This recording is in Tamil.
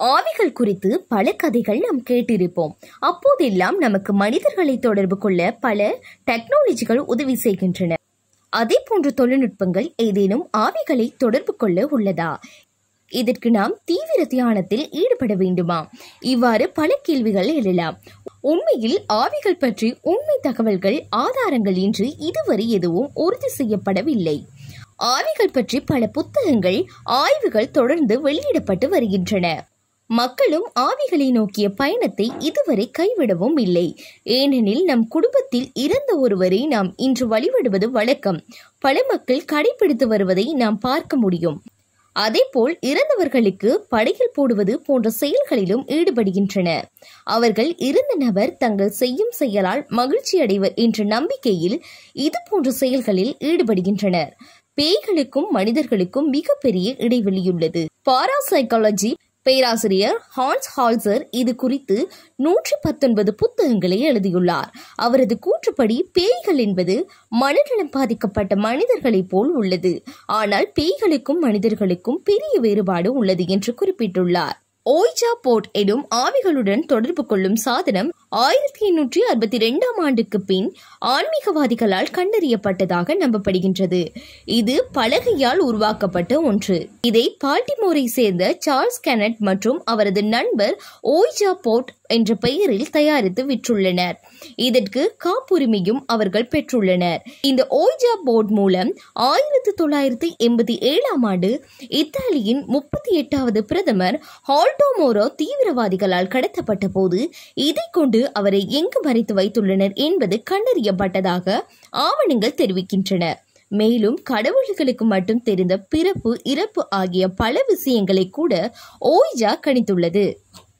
ஆவிகள் குறித்து பல கதைகள் நாம் கேட்டிருப்போம் அப்போதெல்லாம் நமக்கு மனிதர்களை தொடர்பு கொள்ள பல டெக்னாலஜிகள் உதவி செய்கின்றன அதே போன்ற தொழில்நுட்பங்கள் ஏதேனும் ஆவிகளை தொடர்பு கொள்ள உள்ளதா இதற்கு நாம் தீவிர தியானத்தில் ஈடுபட வேண்டுமா இவ்வாறு பல கேள்விகள் எழலாம் உண்மையில் ஆவிகள் பற்றி உண்மை தகவல்கள் ஆதாரங்கள் இன்றி இதுவரை எதுவும் உறுதி செய்யப்படவில்லை ஆவிகள் பற்றி பல புத்தகங்கள் ஆய்வுகள் தொடர்ந்து வெளியிடப்பட்டு வருகின்றன மக்களும் ஆவிகளை நோக்கிய பயணத்தை இதுவரை கைவிடவும் இல்லை ஏனெனில் நம் குடும்பத்தில் இறந்த ஒருவரை நாம் இன்று வழிபடுவது வழக்கம் பல மக்கள் கடைபிடித்து வருவதை நாம் பார்க்க முடியும் அதேபோல் இறந்தவர்களுக்கு படையில் போடுவது போன்ற செயல்களிலும் ஈடுபடுகின்றனர் அவர்கள் இறந்த நபர் தங்கள் செய்யும் செயலால் மகிழ்ச்சி அடைவர் என்ற நம்பிக்கையில் இது போன்ற செயல்களில் ஈடுபடுகின்றனர் பேய்களுக்கும் மனிதர்களுக்கும் மிகப்பெரிய இடைவெளியுள்ளது பாராசைக்காலஜி பேராசிரியர் ஹான்ஸ் ஹால்சர் இது குறித்து நூற்றி பத்தொன்பது புத்தகங்களை எழுதியுள்ளார் அவரது கூற்றுப்படி பேய்கள் என்பது மனநலம் பாதிக்கப்பட்ட மனிதர்களைப் போல் உள்ளது ஆனால் பேய்களுக்கும் மனிதர்களுக்கும் பெரிய வேறுபாடு உள்ளது என்று குறிப்பிட்டுள்ளார் ஓய்ஜா போர்ட் எனும் ஆவிகளுடன் தொடர்பு கொள்ளும் சாதனம் ஆயிரத்தி எண்ணூற்றி அறுபத்தி ரெண்டாம் ஆண்டுக்கு பின் ஆன்மீகவாதிகளால் கண்டறியப்பட்டதாக நம்பப்படுகின்றது இது பலகையால் உருவாக்கப்பட்ட ஒன்று இதை பால்டிமோரை சேர்ந்த சார்ல்ஸ் கெனட் மற்றும் அவரது நண்பர் ஓய்ஜா போர்ட் என்ற பெயரில் தயாரித்து விற்றுள்ளனர் இதற்கு காப்புரிமையும் அவர்கள் பெற்றுள்ளனர் இந்த ஓய்ஜா போர்ட் மூலம் ஆயிரத்தி தொள்ளாயிரத்தி எண்பத்தி ஏழாம் ஆண்டு இத்தாலியின் முப்பத்தி எட்டாவது பிரதமர் ஹால்டோமோரோ தீவிரவாதிகளால் கடத்தப்பட்ட போது இதை கொண்டு அவரை எங்கு மறைத்து வைத்துள்ளனர் என்பது கண்டறியப்பட்டதாக ஆவணங்கள் தெரிவிக்கின்றன மேலும் கடவுள்களுக்கு மட்டும் தெரிந்த பிறப்பு இறப்பு ஆகிய பல விஷயங்களை கூட ஓய்ஜா கணித்துள்ளது